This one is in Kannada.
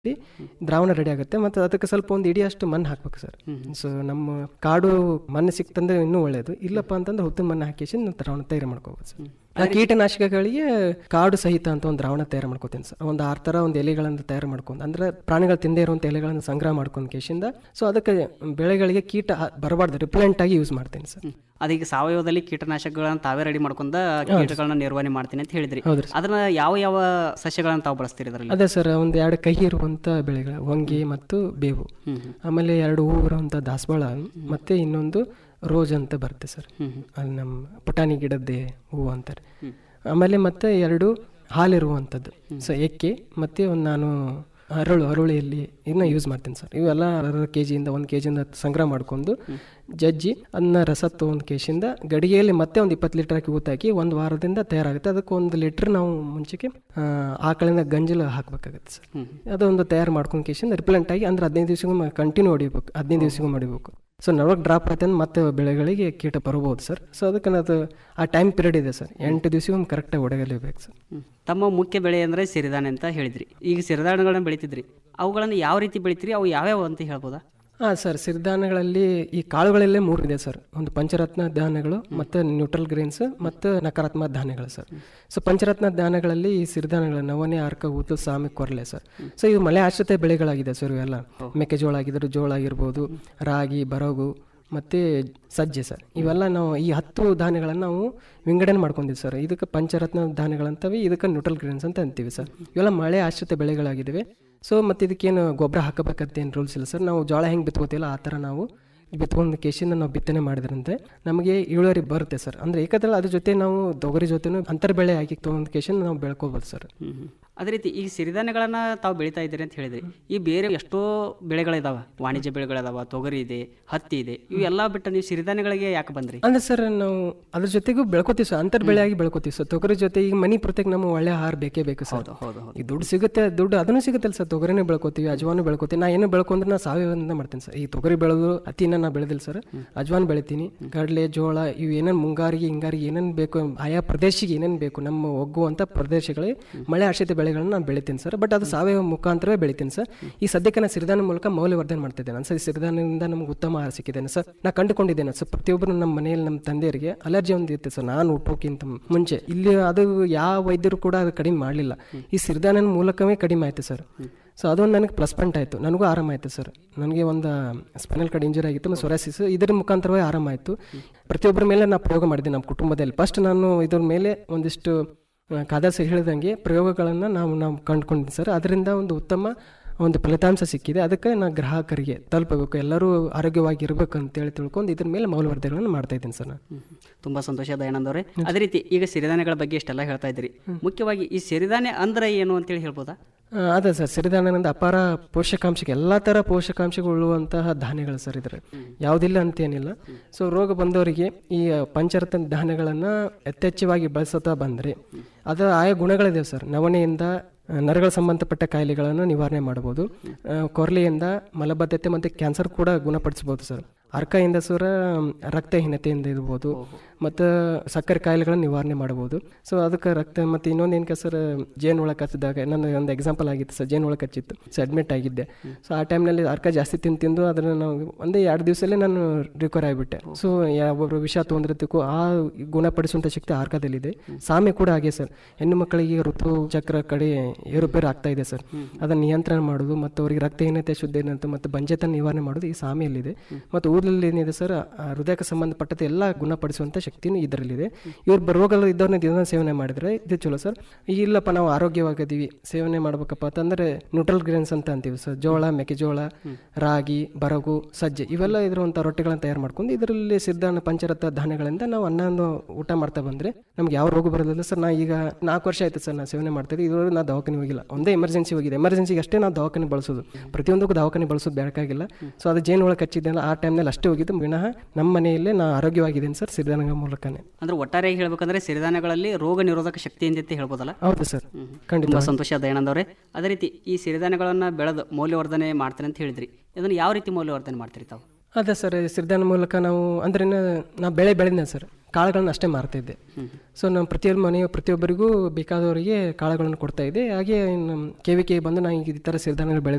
ದ್ರಾವಣ ರೆಡಿ ಆಗುತ್ತೆ ಮತ್ತು ಅದಕ್ಕೆ ಸ್ವಲ್ಪ ಒಂದು ಇಡೀ ಅಷ್ಟು ಮಣ್ಣು ಹಾಕ್ಬೇಕು ಸರ್ ಸೊ ನಮ್ಮ ಕಾಡು ಮಣ್ಣು ಸಿಕ್ತಂದ್ರೆ ಇನ್ನೂ ಒಳ್ಳೇದು ಇಲ್ಲಪ್ಪ ಅಂತಂದ್ರೆ ಹುತ್ತಿನ ಮಣ್ಣು ಹಾಕಿಸಿ ನಾವು ದ್ರಾವಣ ತಯಾರು ಮಾಡ್ಕೋಬೋದು ಸರ್ ಆ ಕೀಟನಾಶಕಗಳಿಗೆ ಕಾಡು ಸಹಿತ ಅಂತ ಒಂದು ದ್ರಾವಣ ತಯಾರು ಮಾಡ್ಕೋತೀನಿ ಸರ್ ಒಂದು ಆರು ಥರ ಒಂದು ಎಲೆಗಳನ್ನು ತಯಾರು ಮಾಡ್ಕೊಂಡು ಅಂದ್ರೆ ಪ್ರಾಣಿಗಳು ತಿಂದೇ ಇರುವಂಥ ಎಲೆಗಳನ್ನು ಸಂಗ್ರಹ ಮಾಡ್ಕೊಂಡು ಕೇಶಿಂದ ಸೊ ಅದಕ್ಕೆ ಬೆಳೆಗಳಿಗೆ ಕೀಟ ಬರಬಾರ್ದು ರಿಪ್ಲೆಂಟ್ ಆಗಿ ಯೂಸ್ ಮಾಡ್ತೀನಿ ಸರ್ ಅದೀಗ ಸಾವಯವದಲ್ಲಿ ಕೀಟನಾಶಕಗಳನ್ನ ತಾವೇ ರೆಡಿ ಮಾಡ್ಕೊಂಡ ಕೀಟಗಳನ್ನ ನಿರ್ವಹಣೆ ಮಾಡ್ತೀನಿ ಅಂತ ಹೇಳಿದ್ರಿ ಹೌದ್ರಿ ಅದನ್ನ ಯಾವ ಯಾವ ಸಸ್ಯಗಳನ್ನ ತಾವು ಬಳಸ್ತೀರಿ ಇದರಲ್ಲಿ ಅದೇ ಸರ್ ಒಂದು ಎರಡು ಕೈ ಇರುವಂಥ ಬೆಳೆಗಳು ಹೊಂಗೆ ಮತ್ತು ಬೇವು ಆಮೇಲೆ ಎರಡು ಹೂ ಇರುವಂಥ ದಾಸವಾಳ ಮತ್ತೆ ಇನ್ನೊಂದು ರೋಜ್ ಅಂತ ಬರುತ್ತೆ ಸರ್ ಅಲ್ಲಿ ನಮ್ಮ ಪುಟಾಣಿ ಗಿಡದ್ದೇ ಹೂವು ಅಂತಾರೆ ಆಮೇಲೆ ಮತ್ತೆ ಎರಡು ಹಾಲಿರುವಂಥದ್ದು ಸೊ ಎಕ್ಕೆ ಮತ್ತೆ ಒಂದು ನಾನು ಅರಳು ಅರಳಿಯಲ್ಲಿ ಇದನ್ನ ಯೂಸ್ ಮಾಡ್ತೀನಿ ಸರ್ ಇವೆಲ್ಲ ಅರ್ಧ ಕೆ ಜಿಯಿಂದ ಒಂದು ಕೆ ಜಿಯಿಂದ ಸಂಗ್ರಹ ಮಾಡ್ಕೊಂಡು ಜಜ್ಜಿ ಅದನ್ನ ರಸ ತೊಗೊಂಡು ಕೇಶಿಂದ ಗಡಿಗೆಯಲ್ಲಿ ಮತ್ತೆ ಒಂದು ಇಪ್ಪತ್ತು ಲೀಟರ್ ಹಾಕಿ ಊತಾಕಿ ಒಂದು ವಾರದಿಂದ ತಯಾರಾಗುತ್ತೆ ಅದಕ್ಕೆ ಒಂದು ಲೀಟ್ರ್ ನಾವು ಮುಂಚೆಗೆ ಆ, ಆಕಳಿಂದ ಗಂಜಲ ಹಾಕಬೇಕಾಗುತ್ತೆ ಸರ್ ಅದೊಂದು ತಯಾರು ಮಾಡ್ಕೊಂಡು ಕೇಶಿಂದ ರಿಪ್ಲೆಂಟ್ ಆಗಿ ಅಂದ್ರೆ ಹದಿನೈದು ದಿವಸಗೊಮ್ಮೆ ಕಂಟಿನ್ಯೂ ಹೊಡಿಬೇಕು ಹದಿನೈದು ದಿವಸಗೊಮ್ಮೆ ಹೊಡಿಬೇಕು ಸೊ ನಲ್ವತ್ತು ಡ್ರಾಪ್ ಆಯ್ತು ಅಂದ್ರೆ ಮತ್ತೆ ಬೆಳೆಗಳಿಗೆ ಕೀಟ ಬರಬಹುದು ಸರ್ ಸೊ ಅದಕ್ಕೆ ಅದು ಆ ಟೈಮ್ ಪೀರಿಯಡ್ ಇದೆ ಸರ್ ಎಂಟು ದಿವಸಗೊಮ್ಮೆ ಕರೆಕ್ಟಾಗಿ ಹೊಡೆಯಲೇಬೇಕು ಸರ್ ಹ್ಮ್. ತಮ್ಮ ಮುಖ್ಯ ಬೆಳೆ ಅಂದ್ರೆ ಸಿರಿಧಾನ್ಯ ಅಂತ ಹೇಳಿದ್ರಿ ಈಗ ಸಿರಿಧಾನ್ಯಗಳನ್ನ ಬೆಳಿತಿದ್ರಿ ಅವುಗಳನ್ನ ಯಾವ ರೀತಿ ಬೆಳಿತೀರಿ ಅವು ಯಾವ್ಯಾವ ಅಂತ ಹೇಳ್ಬೋದಾ ಹಾಂ ಸರ್ ಸಿರಿಧಾನ್ಯಗಳಲ್ಲಿ ಈ ಕಾಳುಗಳಲ್ಲೇ ಮೂರು ಇದೆ ಸರ್ ಒಂದು ಪಂಚರತ್ನ ಧಾನ್ಯಗಳು ಮತ್ತು ನ್ಯೂಟ್ರಲ್ ಗ್ರೇನ್ಸ್ ಮತ್ತು ನಕಾರಾತ್ಮಕ ಧಾನ್ಯಗಳು ಸರ್ ಸೊ ಪಂಚರತ್ನ ಧಾನ್ಯಗಳಲ್ಲಿ ಈ ಸಿರಿಧಾನ್ಯಗಳು ನವನೆ ಅರ್ಕ ಊತು ಸಾಮಿ ಕೊರಲೆ ಸರ್ ಸೊ ಇವು ಮಳೆ ಆಶ್ರಿತ ಬೆಳೆಗಳಾಗಿದೆ ಸರ್ ಇವೆಲ್ಲ ಮೆಕ್ಕೆಜೋಳ ಆಗಿದ್ರೆ ಜೋಳ ಆಗಿರ್ಬೋದು ರಾಗಿ ಬರಗು ಮತ್ತು ಸಜ್ಜೆ ಸರ್ ಇವೆಲ್ಲ ನಾವು ಈ ಹತ್ತು ಧಾನ್ಯಗಳನ್ನು ನಾವು ವಿಂಗಡಣೆ ಮಾಡ್ಕೊಂಡಿವಿ ಸರ್ ಇದಕ್ಕೆ ಪಂಚರತ್ನ ಧಾನ್ಯಗಳಂತವೆ ಇದಕ್ಕೆ ನ್ಯೂಟ್ರಲ್ ಗ್ರೇನ್ಸ್ ಅಂತ ಅಂತೀವಿ ಸರ್ ಇವೆಲ್ಲ ಮಳೆ ಆಶ್ರಿತ ಬೆಳೆಗಳಾಗಿದ್ದಾವೆ ಸೊ ಮತ್ತು ಇದಕ್ಕೇನು ಗೊಬ್ಬರ ಹಾಕಬೇಕಂತ ಏನು ರೂಲ್ಸ್ ಇಲ್ಲ ಸರ್ ನಾವು ಜೋಳ ಹೆಂಗೆ ಬಿತ್ಕೋತಿಲ್ಲ ಆ ಥರ ನಾವು ಬಿತ್ಕೊಂಡು ಕೇಶಿಂದ ನಾವು ಬಿತ್ತನೆ ಮಾಡಿದ್ರಂತೆ ನಮಗೆ ಇಳುವರಿ ಬರುತ್ತೆ ಸರ್ ಅಂದರೆ ಏಕದಲ್ಲ ಅದ್ರ ಜೊತೆ ನಾವು ತೊಗರಿ ಜೊತೆನೂ ಅಂತರ ಬೆಳೆ ಹಾಕಿ ತೊಗೊಂಡು ಕೇಶಿಂದ ನಾವು ಬೆಳ್ಕೋಬೋದು ಸರ್ ಹ್ಮ್ ಹ್ಮ್. ಅದೇ ರೀತಿ ಈ ಸಿರಿಧಾನ್ಯಗಳನ್ನ ತಾವು ಬೆಳಿತಾ ಇದ್ದೀರಿ ಅಂತ ಹೇಳಿದ್ರಿ ಈ ಬೇರೆ ಎಷ್ಟೋ ಬೆಳೆಗಳಿದಾವ ವಾಣಿಜ್ಯ ಬೆಳೆಗಳಿದಾವ ತೊಗರಿ ಇದೆ ಹತ್ತಿ ಇದೆ ಇವೆಲ್ಲ ಬಿಟ್ಟು ನೀವು ಸಿರಿಧಾನ್ಯಗಳಿಗೆ ಯಾಕೆ ಬಂದ್ರಿ ಅಂದ್ರೆ ಸರ್ ನಾವು ಅದ್ರ ಜೊತೆಗೂ ಬೆಳ್ಕೋತೀವಿ ಸರ್ ಅಂತರ್ ಬೆಳೆಯಾಗಿ ಬೆಳ್ಕೋತೀವಿ ಸರ್ ತೊಗರಿ ಜೊತೆ ಈಗ ಮನಿ ಪ್ರತ್ಯೇಕ ನಮ್ಮ ಒಳ್ಳೆ ಆಹಾರ ಬೇಕೇ ಬೇಕು ಸರ್ ಹೌದು ಹೌದು ಹೌದು ಈ ದುಡ್ಡು ಸಿಗುತ್ತೆ ದುಡ್ಡು ಅದನ್ನು ಸಿಗುತ್ತಲ್ಲ ಸರ್ ತೊಗರಿನೂ ಬೆಳ್ಕೊತೀವಿ ಅಜ್ವಾನು ಬೆಳ್ಕೊತೀವಿ ನಾ ಏನು ಬೆಳ್ಕೊಂಡ್ರೆ ನಾ ಸಾವಯವದಿಂದ ಮಾಡ್ತೀನಿ ಸರ್ ಈ ತೊಗರಿ ಬೆಳೆದು ಹತ್ತಿನ ನಾ ಬೆಳೆದಿಲ್ಲ ಸರ್ ಅಜ್ವಾನ್ ಬೆಳಿತೀನಿ ಕಡಲೆ ಜೋಳ ಇವು ಏನೇನು ಮುಂಗಾರಿಗೆ ಹಿಂಗಾರಿಗೆ ಏನೇನು ಬೇಕು ಆಯಾ ಪ್ರದೇಶಕ್ಕೆ ಏನೇನು ಬೇಕು ನಮ್ಮ ಒಗ್ಗುವಂಥ ಪ್ರದೇಶಗಳಿಗೆ ಮಳೆ ಆಶ್ರಿತ ಬೆಳೆಗಳನ್ನ ನಾನು ಬೆಳಿತೀನಿ ಸರ್ ಬಟ್ ಅದು ಸಾವಯವ ಮುಖಾಂತರವೇ ಬೆಳಿತೀನಿ ಸರ್ ಈ ಸದ್ಯಕ್ಕೆ ನಾನು ಸಿರಿಧಾನ್ಯ ಮೂಲಕ ಮೌಲ್ಯವರ್ಧನೆ ಮಾಡ್ತಿದ್ದೇನೆ ಸರ್ ಈ ಸಿರಿಧಾನ್ಯದಿಂದ ನಮ್ಗೆ ಉತ್ತಮ ಆಹಾರ ಸಿಕ್ಕಿದ್ದೇನೆ ಸರ್ ನಾ ಕಂಡುಕೊಂಡಿದ್ದೇನೆ ಸರ್ ಪ್ರತಿಯೊಬ್ಬರು ನಮ್ಮ ಮನೆಯಲ್ಲಿ ನಮ್ಮ ತಂದೆಯರಿಗೆ ಅಲರ್ಜಿ ಒಂದು ಇರುತ್ತೆ ಸರ್ ನಾನು ಹುಟ್ಟೋಕ್ಕಿಂತ ಮುಂಚೆ ಇಲ್ಲಿ ಅದು ಯಾವ ವೈದ್ಯರು ಕೂಡ ಅದು ಕಡಿಮೆ ಮಾಡಲಿಲ್ಲ ಈ ಸಿರಿಧಾನ್ಯದ ಮೂಲಕವೇ ಕಡಿಮೆ ಆಯಿತು ಸರ್ ಸೊ ಅದೊಂದು ನನಗೆ ಪ್ಲಸ್ ಪಾಯಿಂಟ್ ಆಯಿತು ನನಗೂ ಆರಾಮ ಆಯಿತು ಸರ್ ನನಗೆ ಒಂದು ಸ್ಪೈನಲ್ ಕಾರ್ಡ್ ಇಂಜುರಿ ಆಗಿತ್ತು ಮತ್ತು ಸೊರಾಸಿಸ್ ಇದರ ಮುಖಾಂತರವೇ ಆರಾಮ ಆಯಿತು ಪ್ರತಿಯೊಬ್ಬರ ಮೇಲೆ ನಾನು ಪ್ರಯೋಗ ಮಾಡಿದ್ದೆ ನಮ್ಮ ಕುಟುಂಬದಲ್ಲಿ ಫಸ್ಟ್ ನಾನು ಇದ್ರ ಮೇಲೆ ಒಂದಿಷ್ಟು ಕಾದಾಸ ಹೇಳಿದಂಗೆ ಪ್ರಯೋಗಗಳನ್ನು ನಾವು ನಾವು ಕಂಡುಕೊಂಡಿದ್ದೆ ಸರ್ ಅದರಿಂದ ಒಂದು ಉತ್ತಮ ಒಂದು ಫಲಿತಾಂಶ ಸಿಕ್ಕಿದೆ ಅದಕ್ಕೆ ನಾನು ಗ್ರಾಹಕರಿಗೆ ತಲುಪಬೇಕು ಎಲ್ಲರೂ ಆರೋಗ್ಯವಾಗಿ ಇರಬೇಕು ಅಂತೇಳಿ ತಿಳ್ಕೊಂಡು ಇದ್ರ ಮೇಲೆ ಮೌಲ್ಯವರ್ಧನೆಗಳನ್ನು ಮಾಡ್ತಾ ಇದ್ದೀನಿ ಸರ್ ನಾನು ಹ್ಮ್. ತುಂಬಾ ಸಂತೋಷ ದಯಾನಂದ್ ಅವರೇ ಅದೇ ರೀತಿ ಈಗ ಸಿರಿಧಾನ್ಯಗಳ ಬಗ್ಗೆ ಇಷ್ಟೆಲ್ಲ ಹೇಳ್ತಾ ಇದ್ರಿ ಮುಖ್ಯವಾಗಿ ಈ ಸಿರಿಧಾನ್ಯ ಅಂದ್ರೆ ಏನು ಅಂತೇಳಿ ಹೇಳ್ಬೋದಾ ಆ, ಅದೇ ಸರ್ ಸಿರಿಧಾನ್ಯದಿಂದ ಅಪಾರ ಪೋಷಕಾಂಶಕ್ಕೆ ಎಲ್ಲ ಥರ ಪೋಷಕಾಂಶಗಳು ಉಳ್ಳುವಂತಹ ಧಾನ್ಯಗಳು ಸರ್ ಇದ್ರೆ ಯಾವುದಿಲ್ಲ ಅಂತೇನಿಲ್ಲ ಸೊ ರೋಗ ಬಂದವರಿಗೆ ಈ ಪಂಚರತ್ನ ಧಾನ್ಯಗಳನ್ನು ಯಥೇಚ್ಛವಾಗಿ ಬಳಸುತ್ತಾ ಬಂದರೆ ಅದರ ಆಯಾ ಗುಣಗಳಿದೆ ಸರ್ ನವಣೆಯಿಂದ ಆ, ನರಗಳ ಸಂಬಂಧಪಟ್ಟ ಕಾಯಿಲೆಗಳನ್ನು ನಿವಾರಣೆ ಮಾಡ್ಬೋದು ಆ, ಕೊರ್ಲೆಯಿಂದ ಮಲಬದ್ಧತೆ ಮತ್ತು ಕ್ಯಾನ್ಸರ್ ಕೂಡ ಗುಣಪಡಿಸ್ಬೋದು ಸರ್ ಅರ್ಕದಿಂದ ಸೂರ ರಕ್ತಹೀನತೆಯಿಂದ ಇರ್ಬೋದು ಮತ್ತು ಸಕ್ಕರೆ ಕಾಯಿಲೆಗಳನ್ನು ನಿವಾರಣೆ ಮಾಡ್ಬೋದು ಸೊ ಅದಕ್ಕೆ ರಕ್ತ ಮತ್ತು ಇನ್ನೊಂದು ಏನಕ್ಕೆ ಸರ್ ಜೇನುಹುಳ ಕಚ್ಚಿದಾಗ ನನ್ನ ಒಂದು ಎಕ್ಸಾಂಪಲ್ ಆಗಿತ್ತು ಸರ್ ಜೇನುಹುಳ ಕಚ್ಚಿತ್ತು ಸೊ ಅಡ್ಮಿಟ್ ಆಗಿದ್ದೆ ಸೊ ಆ ಟೈಮ್ನಲ್ಲಿ ಅರ್ಕ ಜಾಸ್ತಿ ತಿಂದು ತಿಂದು ಅದನ್ನು ನಾವು ಒಂದೇ ಎರಡು ದಿವಸಲ್ಲೇ ನಾನು ರಿಕವರ್ ಆಗಿಬಿಟ್ಟೆ ಸೊ ಯಾವೊಬ್ಬರು ವಿಷ ತೊಂದ್ರತಿಕ್ಕೂ ಆ ಗುಣಪಡಿಸುವಂಥ ಶಕ್ತಿ ಆರ್ಕದಲ್ಲಿದೆ ಸಾಮೆ ಕೂಡ ಹಾಗೆ ಸರ್ ಹೆಣ್ಣು ಮಕ್ಕಳಿಗೆ ಋತು ಚಕ್ರ ಕಡೆ ಏರುಪೇರು ಆಗ್ತಾ ಇದೆ ಸರ್ ಅದನ್ನು ನಿಯಂತ್ರಣ ಮಾಡೋದು ಮತ್ತು ಅವರಿಗೆ ರಕ್ತಹೀನತೆ ಶುದ್ಧೀನತೆ ಮತ್ತು ಬಂಜೆತನ ನಿವಾರಣೆ ಮಾಡೋದು ಈ ಸಾಮೆಯಲ್ಲಿದೆ ಮತ್ತು ಊರಲ್ಲಿ ಏನಿದೆ ಸರ್ ಆ ಹೃದಯಕ್ಕೆ ಸಂಬಂಧಪಟ್ಟಂತೆ ಎಲ್ಲ ಗುಣಪಡಿಸುವಂಥ ಶಕ್ತಿನೂ ಇದರಲ್ಲಿದೆ ಇವ್ರು ರೋಗಗಳು ಇದ್ದವ್ರನ್ನ ದಿನ ಸೇವನೆ ಮಾಡಿದ್ರೆ ಇದು ಚಲೋ ಸರ್ ಇಲ್ಲಪ್ಪ ನಾವು ಆರೋಗ್ಯವಾಗಿದ್ದೀವಿ ಸೇವನೆ ಮಾಡ್ಬೇಕಪ್ಪ ಅಂತಂದ್ರೆ ನ್ಯೂಟ್ರಲ್ ಗ್ರೇನ್ಸ್ ಅಂತ ಅಂತೀವಿ ಸರ್ ಜೋಳ ಮೆಕ್ಕೆಜೋಳ ರಾಗಿ ಬರಗು ಸಜ್ಜೆ ಇವೆಲ್ಲ ಇದ್ರಂಥ ರೊಟ್ಟಿಗಳನ್ನ ತಯಾರು ಮಾಡ್ಕೊಂಡು ಇದರಲ್ಲಿ ಸಿದ್ಧಾನ ಪಂಚರತ್ನ ಧಾನ್ಯಗಳಿಂದ ನಾವು ಅನ್ನವನ್ನು ಊಟ ಮಾಡ್ತಾ ಬಂದ್ರೆ ನಮ್ಗೆ ಯಾವ ರೋಗ ಬರೋದಿಲ್ಲ ಸರ್ ನಾ ಈಗ ನಾಲ್ಕು ವರ್ಷ ಆಯ್ತು ಸರ್ ನಾ ಸೇವನೆ ಮಾಡ್ತಿದ್ದೆ ಇದ್ರೊಳಗೆ ನಾ ದವಾಖಾನೆ ಹೋಗಿಲ್ಲ ಒಂದೇ ಎಮರ್ಜೆನ್ಸಿ ಹೋಗಿದೆ ಎಮರ್ಜೆನ್ಸಿಗೆ ಅಷ್ಟೇ ನಾವು ದವಾಖಾನೆ ಬಳಸೋದು ಪ್ರತಿಯೊಂದಕ್ಕೂ ದವಾಖಾನೆ ಬಳಸೋದು ಬೇಕಾಗಿಲ್ಲ ಸೊ ಅದು ಜೇನು ಒಳಗೆ ಕಚ್ಚಿದ್ದೆಲ್ಲ ಆ ಟೈಮ್ನಲ್ಲಿ ಅಷ್ಟೇ ಹೋಗಿದ್ದು ವಿನಃ ನಮ್ಮ ಮನೆಯಲ್ಲೇ ನಾ ಆರೋಗ್ಯವಾಗಿದ್ದೀನಿ ಸರ್ ಸಿರಿಧಾನ್ಯ ಮೂಲಕನೇ ಅಂದ್ರೆ ಒಟ್ಟಾರೆಯಾಗಿ ಹೇಳ್ಬೇಕಂದ್ರೆ ಸಿರಿಧಾನ್ಯಗಳಲ್ಲಿ ರೋಗ ನಿರೋಧಕ ಶಕ್ತಿ ಅಂತ ಹೇಳ್ಬೋದಲ್ಲ ಹೌದು ಸರ್ ಖಂಡಿತ ತುಂಬಾ ಸಂತೋಷ ದಯಾನಂದ್ ಅವರೇ ಅದೇ ರೀತಿ ಈ ಸಿರಿಧಾನ್ಯಗಳನ್ನ ಬೆಳೆದು ಮೌಲ್ಯವರ್ಧನೆ ಮಾಡ್ತಾರೆ ಅಂತ ಹೇಳಿದ್ರಿ ಇದನ್ನು ಯಾವ ರೀತಿ ಮೌಲ್ಯವರ್ಧನೆ ಮಾಡ್ತೀರಿ ತಾವು ಅದೇ ಸರ್ ಸಿರಿಧಾನ್ಯ ಮೂಲಕ ನಾವು ಅಂದ್ರೆ ನಾ ಬೆಳೆ ಬೆಳೆದ್ನೆ ಸರ್ ಕಾಳುಗಳನ್ನ ಅಷ್ಟೇ ಮಾರ್ತಾ ಇದ್ದೆ ಸೊ ನಮ್ಮ ಪ್ರತಿಯೊಬ್ಬ ಮನೆಯ ಪ್ರತಿಯೊಬ್ಬರಿಗೂ ಬೇಕಾದವರಿಗೆ ಕಾಳುಗಳನ್ನು ಕೊಡ್ತಾ ಇದ್ದೆ ಹಾಗೆ ನಮ್ಮ ಕೆ ವಿ ಕೆ ಬಂದು ನಾನು ಈ ಥರ ಸಿರಿಧಾನ್ಯಗಳು ಬೆಳೆ